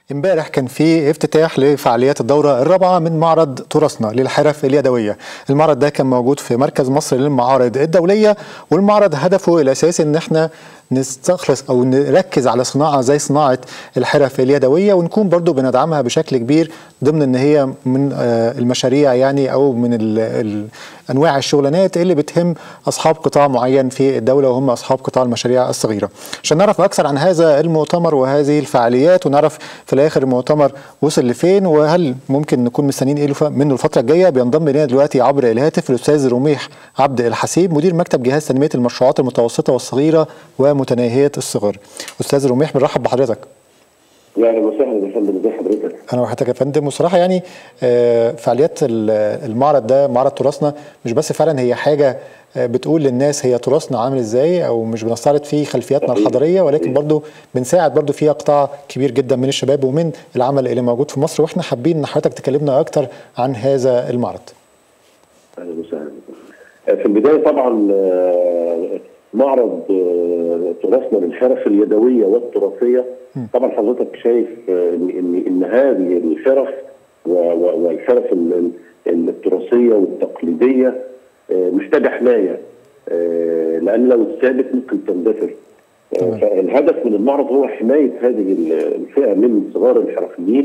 امبارح كان في افتتاح لفعاليات الدورة الرابعة من معرض تراثنا للحرف اليدوية المعرض ده كان موجود في مركز مصر للمعارض الدولية والمعرض هدفه الأساسي ان احنا نستخلص او نركز على صناعه زي صناعه الحرف اليدويه ونكون برضو بندعمها بشكل كبير ضمن ان هي من المشاريع يعني او من ال ال انواع الشغلانات اللي بتهم اصحاب قطاع معين في الدوله وهم اصحاب قطاع المشاريع الصغيره. عشان نعرف اكثر عن هذا المؤتمر وهذه الفعاليات ونعرف في الاخر المؤتمر وصل لفين وهل ممكن نكون مستنيين ايه منه الفتره الجايه بينضم الينا دلوقتي عبر الهاتف الاستاذ رميح عبد الحسيب مدير مكتب جهاز تنميه المشروعات المتوسطه والصغيره ومتناهيه الصغر. استاذ رميح بنرحب بحضرتك. يا اهلا وسهلا يا فندم ازي حضرتك؟ انا وحضرتك يا فندم وصراحه يعني فعاليات المعرض ده معرض تراثنا مش بس فعلا هي حاجه بتقول للناس هي تراثنا عامل ازاي او مش بنستعرض فيه خلفياتنا الحضاريه ولكن برضو بنساعد برضو فيها قطاع كبير جدا من الشباب ومن العمل اللي موجود في مصر واحنا حابين ان حضرتك تكلمنا اكتر عن هذا المعرض. اهلا وسهلا. في البدايه طبعا معرض تراثنا للحرف اليدويه والتراثيه طبعا حضرتك شايف ان ان ان هذه الحرف والحرف التراثيه والتقليديه محتاجه حمايه لان لو اتثابت ممكن تندثر فالهدف من المعرض هو حمايه هذه الفئه من صغار الحرفيين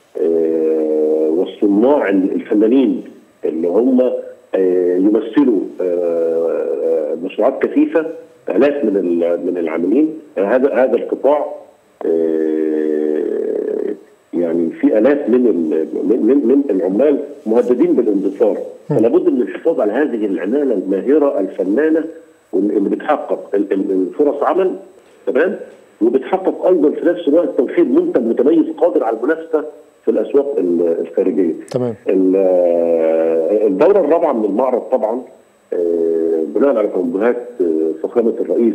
والصناع الفنانين اللي هم يمثلوا مشروعات كثيفه الاف من من العاملين هذا هذا القطاع يعني في الاف من من من العمال مهددين بالاندثار فلا بد من الحفاظ على هذه العماله الماهره الفنانه اللي بتحقق فرص عمل تمام وبتحقق ايضا في نفس الوقت توفير منتج متميز قادر على المنافسه في الاسواق الخارجيه. تمام. الدوره الرابعه من المعرض طبعا بناء على توجهات فخامه الرئيس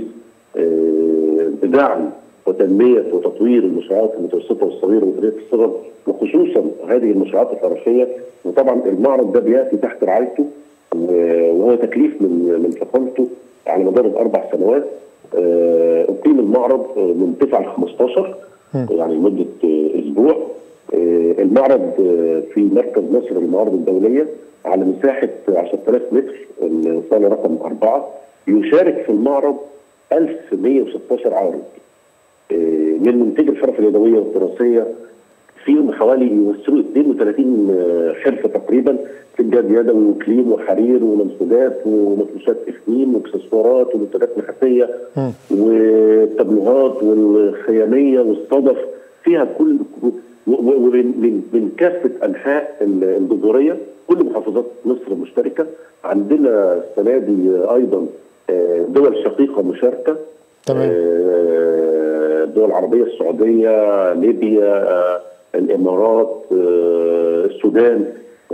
بدعم وتنميه وتطوير المشروعات المتوسطه والصغيره وتنميه الصغر وخصوصا هذه المشروعات الحرفيه وطبعا المعرض ده بياتي تحت رعايته وهو تكليف من من فخامته على مدار الاربع سنوات اقيم المعرض من 9 ل 15 يعني لمده اسبوع المعرض في مركز مصر للمعارض الدوليه على مساحه 10000 متر الصاله رقم اربعه يشارك في المعرض 1116 عارض من منتجي الحرف اليدويه والتراثيه فيهم حوالي يمثلوا 32 حرفه تقريبا سجاد يدوي وكليم وحرير ومنسوجات ومفروشات افنين واكسسوارات ومنتجات نحاسيه والتابلوهات والخياميه والصدف فيها كل ومن من كافه انحاء الجمهوريه كل محافظات مصر مشتركه عندنا السنه دي ايضا دول شقيقه مشاركه تمام الدول العربيه السعوديه ليبيا الامارات السودان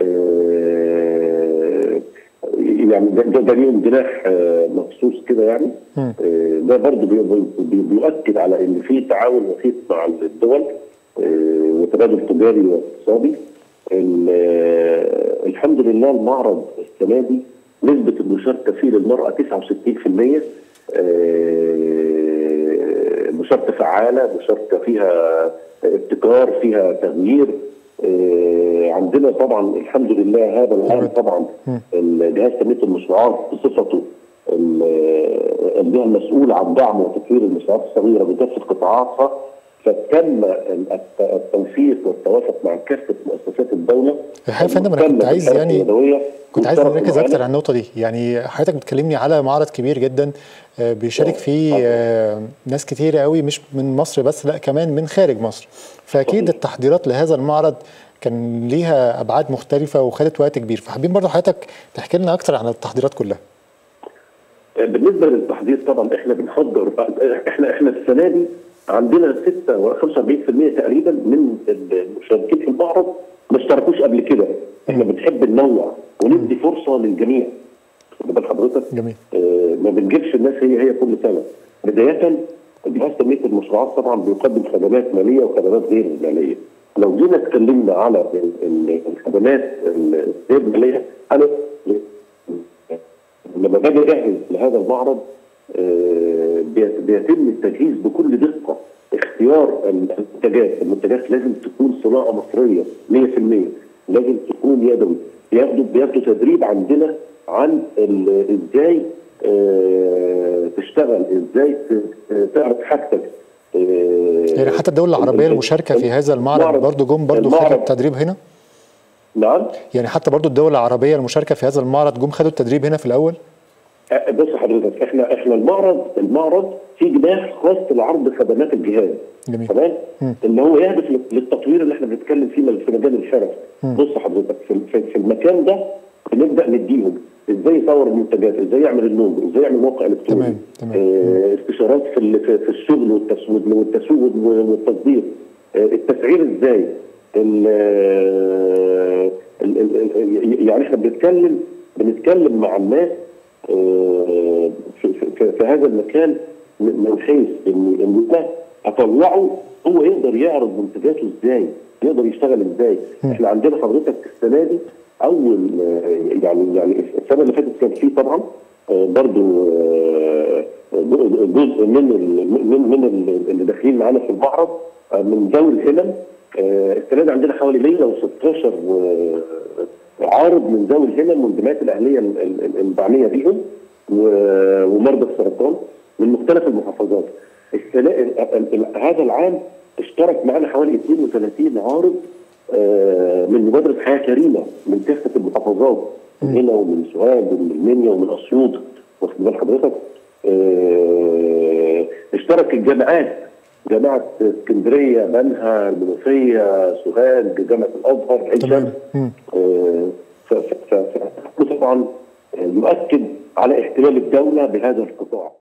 يعني ده ده ليهم جناح مخصوص كده يعني ده برضه بيؤكد على ان في تعاون وثيق مع الدول وتبادل تجاري واقتصادي الحمد لله المعرض السنه دي نسبه المشاركه فيه للمراه 69% مشاركه فعاله مشاركه فيها ابتكار فيها تغيير عندنا طبعا الحمد لله هذا العام طبعا جهاز تنميه المشروعات بصفته الجهه المسؤوله عن دعم وتطوير المشروعات الصغيره بكافه قطاعاتها فتم التوفيق والتوافق مع كافه مؤسسات الدوله يا فندم انا كنت عايز يعني كنت عايز نركز اكتر على النقطه دي يعني حضرتك بتكلمني على معرض كبير جدا بيشارك فيه ناس كتير قوي مش من مصر بس لا كمان من خارج مصر فاكيد التحضيرات لهذا المعرض كان ليها ابعاد مختلفه وخدت وقت كبير فحابين برضو حضرتك تحكي لنا اكتر عن التحضيرات كلها بالنسبه للتحضير طبعا احنا بنحضر احنا احنا السنه دي عندنا 6 45% تقريبا من المشاركين في المعرض ما اشتركوش قبل كده احنا بنحب ننوع وندي فرصه للجميع خد بال حضرتك جميل آه ما بنجيبش الناس هي هي كل سنه بدايه جهاز تنميه المشروعات طبعا بيقدم خدمات ماليه وخدمات غير ماليه لو جينا اتكلمنا على الخدمات الغير ماليه انا لما باجي اجهز لهذا المعرض آه بيتم التجهيز بكل دقه اختيار المنتجات، المنتجات لازم تكون صناعه مصريه 100% لازم تكون يدوي بياخدوا بياخدوا تدريب عندنا عن ال- ازاي آه، تشتغل ازاي ت- تعرض حاجتك آه، يعني حتى الدول العربيه ال- المشاركه في هذا المعرض المعرض- برضو جم برضو المعرض- خدوا التدريب هنا نعم يعني حتى برضو الدول العربيه المشاركه في هذا المعرض جم خدوا التدريب هنا في الاول أه، بص حضرتك احنا احنا المعرض المعرض فيه جناح خاص لعرض خدمات الجهاز جميل. تمام اللي هو يهدف لل- للتطوير اللي احنا بنتكلم فيه من- في مجال الحرف بص حضرتك في, في, في المكان ده بنبدا نديهم ازاي يطور المنتجات ازاي يعمل اللوجو ازاي يعمل موقع الكتروني تمام، تمام. اه استشارات في ال- في, في الشغل والتسويق والتسويق والتصدير اه التسعير ازاي ال- ال- ال- ال- يعني احنا بنتكلم بنتكلم مع الناس آه، في, في, في هذا المكان من من حيث ان ان انا اطلعه هو يقدر يعرض منتجاته ازاي يقدر يشتغل ازاي احنا عندنا حضرتك السنه دي اول آه، يعني يعني السنه اللي فاتت كان في طبعا آه، برضو آه، جزء من ال- من من ال- اللي داخلين معانا في المعرض آه، من ذوي الهمم آه، السنه دي عندنا حوالي 116 آه، عارض من ذوي الهمم والجمعيات الاهليه ال- ال- ال- المعنيه بيهم و- ومرضى السرطان من مختلف المحافظات. السنه ال- ال- ال- هذا العام اشترك معنا حوالي 32 عارض آه، من مبادره حياه كريمه من كافه المحافظات من هنا ومن سوهاج ومن المنيا ومن اسيوط واخد بال حضرتك آه، اشترك الجامعات جامعه اسكندريه بنها المنوفيه سوهاج جامعه الازهر عين تمام. شمس مم. آه، ف- ف- ف- ف- طبعا يؤكد على اهتمام الدوله بهذا القطاع